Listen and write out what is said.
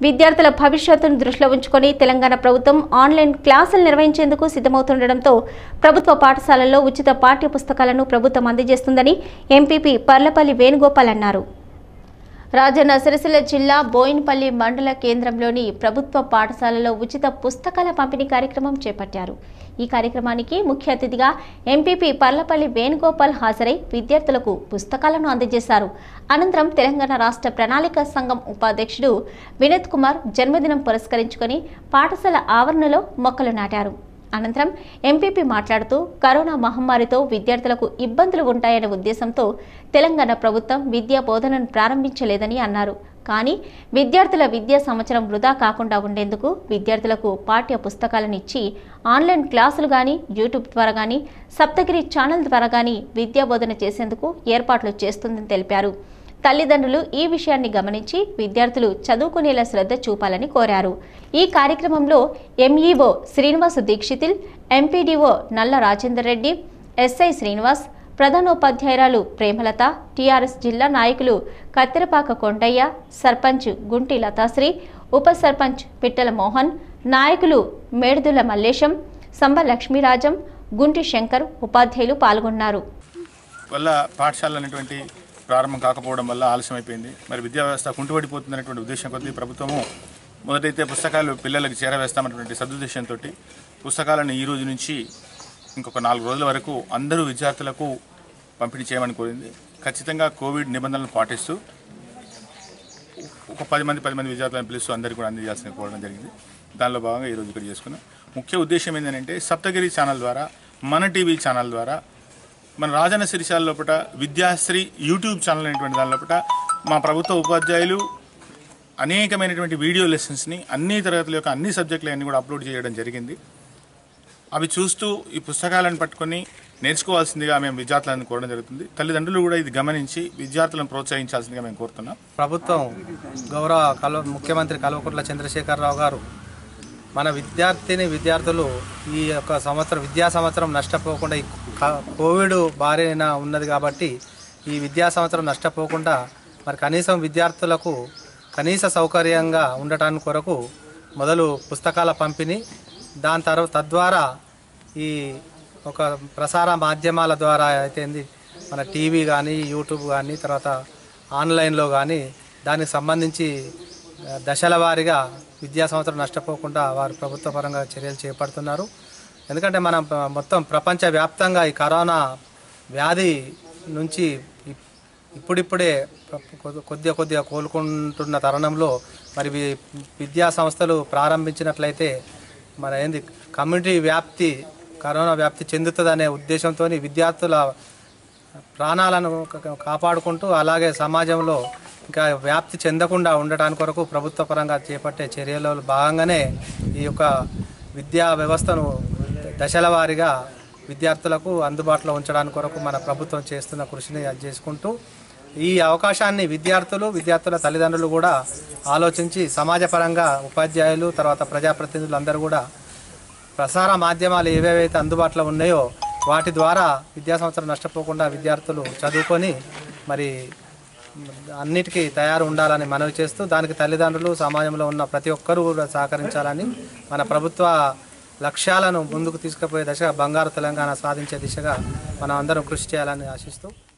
విద్యార్థుల భవిష్యత్తును దృష్టిలో ఉంచుకొని తెలంగాణ ప్రభుత్వం ఆన్లైన్ క్లాసులు నిర్వహించేందుకు సిద్ధమవుతుండటంతో ప్రభుత్వ పాఠశాలల్లో ఉచిత పాఠ్య పుస్తకాలను ప్రభుత్వం అందజేస్తుందని ఎంపీపీ పర్లపల్లి వేణుగోపాల్ అన్నారు రాజన్న సిరిసిల్ల జిల్లా బోయిన్పల్లి మండల కేంద్రంలోని ప్రభుత్వ పాఠశాలలో ఉచిత పుస్తకాల పంపిణీ కార్యక్రమం చేపట్టారు ఈ కార్యక్రమానికి ముఖ్య అతిథిగా ఎంపీపీ పర్లపల్లి వేణుగోపాల్ హాజరై విద్యార్థులకు పుస్తకాలను అందజేశారు అనంతరం తెలంగాణ రాష్ట్ర ప్రణాళిక సంఘం ఉపాధ్యక్షుడు వినోద్ కుమార్ జన్మదినం పురస్కరించుకొని పాఠశాల ఆవరణలో మొక్కలు నాటారు అనంతరం ఎంపీపీ మాట్లాడుతూ కరోనా మహమ్మారితో విద్యార్థులకు ఇబ్బందులు ఉంటాయనే ఉద్దేశంతో తెలంగాణ ప్రభుత్వం విద్యా బోధనను ప్రారంభించలేదని అన్నారు కానీ విద్యార్థుల విద్యా సంవత్సరం వృధా కాకుండా ఉండేందుకు విద్యార్థులకు పాఠ్య పుస్తకాలను ఇచ్చి ఆన్లైన్ క్లాసులు కానీ యూట్యూబ్ ద్వారా కానీ సప్తగిరి ఛానల్ ద్వారా కానీ విద్యా బోధన చేసేందుకు ఏర్పాట్లు చేస్తుందని తెలిపారు తల్లిదండ్రులు ఈ విషయాన్ని గమనించి విద్యార్థులు చదువుకునేలా శ్రద్ధ చూపాలని కోరారు ఈ కార్యక్రమంలో ఎంఈఓ శ్రీనివాస్ దీక్షితిల్ ఎంపీడీఓ నల్ల రాజేందర్ రెడ్డి ఎస్ఐ శ్రీనివాస్ ప్రధానోపాధ్యాయురాలు ప్రేమలత టీఆర్ఎస్ జిల్లా నాయకులు కత్తెరపాక కొండయ్య సర్పంచ్ గుంటి లతాశ్రీ ఉప సర్పంచ్ పిట్టల మోహన్ నాయకులు మేడుదుల మల్లేశం సంబ లక్ష్మీరాజం గుంటి శంకర్ ఉపాధ్యాయులు పాల్గొన్నారు వల్ల పాఠశాలలు అనేటువంటి ప్రారంభం కాకపోవడం వల్ల ఆలస్యం అయిపోయింది మరి విద్యా వ్యవస్థ కుంటుపడిపోతుందనేటువంటి ఉద్దేశం కొద్దీ ప్రభుత్వము మొదటైతే పుస్తకాలు పిల్లలకు చేరవేస్తామన్నటువంటి సదుద్దేశంతో పుస్తకాలను ఈ రోజు నుంచి ఇంకొక నాలుగు రోజుల వరకు అందరూ విద్యార్థులకు పంపిణీ చేయమని కోరింది ఖచ్చితంగా కోవిడ్ నిబంధనలు పాటిస్తూ ఒక పది మంది పది మంది విద్యార్థులను పిలుస్తూ అందరికీ కూడా అందజేయాల్సిన కోరడం జరిగింది దానిలో భాగంగా ఈరోజు ఇక్కడ చేసుకున్నాం ముఖ్య ఉద్దేశం ఏంటంటే సప్తగిరి ఛానల్ ద్వారా మన టీవీ ఛానల్ ద్వారా మన రాజన్న సిరిశాల లోపల విద్యాశ్రీ యూట్యూబ్ ఛానల్ అనేటువంటి దాని లోపల మా ప్రభుత్వ ఉపాధ్యాయులు అనేకమైనటువంటి వీడియో లెసన్స్ని అన్ని తరగతుల యొక్క అన్ని సబ్జెక్టులు అన్ని కూడా అప్లోడ్ చేయడం జరిగింది అవి చూస్తూ ఈ పుస్తకాలను పట్టుకొని నేర్చుకోవాల్సిందిగా మేము విద్యార్థులను కోరడం జరుగుతుంది తల్లిదండ్రులు కూడా ఇది గమనించి విద్యార్థులను ప్రోత్సహించాల్సిందిగా మేము కోరుతున్నాం ప్రభుత్వం గౌరవ కల్వ ముఖ్యమంత్రి కల్వకుంట్ల చంద్రశేఖరరావు గారు మన విద్యార్థిని విద్యార్థులు ఈ యొక్క సంవత్సరం విద్యా సంవత్సరం నష్టపోకుండా ఈ క- కోవిడ్ బారిన ఉన్నది కాబట్టి ఈ విద్యా సంవత్సరం నష్టపోకుండా మరి కనీసం విద్యార్థులకు కనీస సౌకర్యంగా ఉండటానికి కొరకు మొదలు పుస్తకాల పంపిణీ దాని తర్వాత తద్వారా ఈ ఒక ప్రసార మాధ్యమాల ద్వారా అయితే ఏంది మన టీవీ కానీ యూట్యూబ్ కానీ తర్వాత ఆన్లైన్లో కానీ దానికి సంబంధించి ఆ, దశల వారీగా విద్యా సంవత్సరం నష్టపోకుండా వారు ప్రభుత్వ పరంగా చర్యలు చేపడుతున్నారు ఎందుకంటే మనం ప- మొత్తం ప్రపంచ వ్యాప్తంగా ఈ కరోనా వ్యాధి నుంచి ఇప్- ఇప్పుడిప్పుడే ప్ర- కొద్ది- కొద్దిగా కొద్దిగా కోలుకుంటున్న తరుణంలో మరి వి- విద్యా సంస్థలు ప్రారంభించినట్లయితే మన ఏంది కమ్యూనిటీ వ్యాప్తి కరోనా వ్యాప్తి చెందుతుందనే ఉద్దేశంతో విద్యార్థుల ప్రాణాలను క- కాపాడుకుంటూ అలాగే సమాజంలో ఇంకా వ్యాప్తి చెందకుండా ఉండటానికి కొరకు ప్రభుత్వ పరంగా చేపట్టే చర్యలలో భాగంగానే ఈ యొక్క విద్యా వ్యవస్థను దశల వారీగా విద్యార్థులకు అందుబాటులో ఉంచడానికి కొరకు మన ప్రభుత్వం చేస్తున్న కృషిని అది చేసుకుంటూ ఈ అవకాశాన్ని విద్యార్థులు విద్యార్థుల తల్లిదండ్రులు కూడా ఆలోచించి సమాజపరంగా ఉపాధ్యాయులు తర్వాత ప్రజాప్రతినిధులు అందరూ కూడా ప్రసార మాధ్యమాలు ఏవేవైతే అందుబాటులో ఉన్నాయో వాటి ద్వారా విద్యా సంవత్సరం నష్టపోకుండా విద్యార్థులు చదువుకొని మరి అన్నిటికీ తయారు ఉండాలని మనవి చేస్తూ దానికి తల్లిదండ్రులు సమాజంలో ఉన్న ప్రతి ఒక్కరూ కూడా సహకరించాలని మన ప్రభుత్వ లక్ష్యాలను ముందుకు తీసుకుపోయే దిశగా బంగారు తెలంగాణ సాధించే దిశగా మనం అందరం కృషి చేయాలని ఆశిస్తూ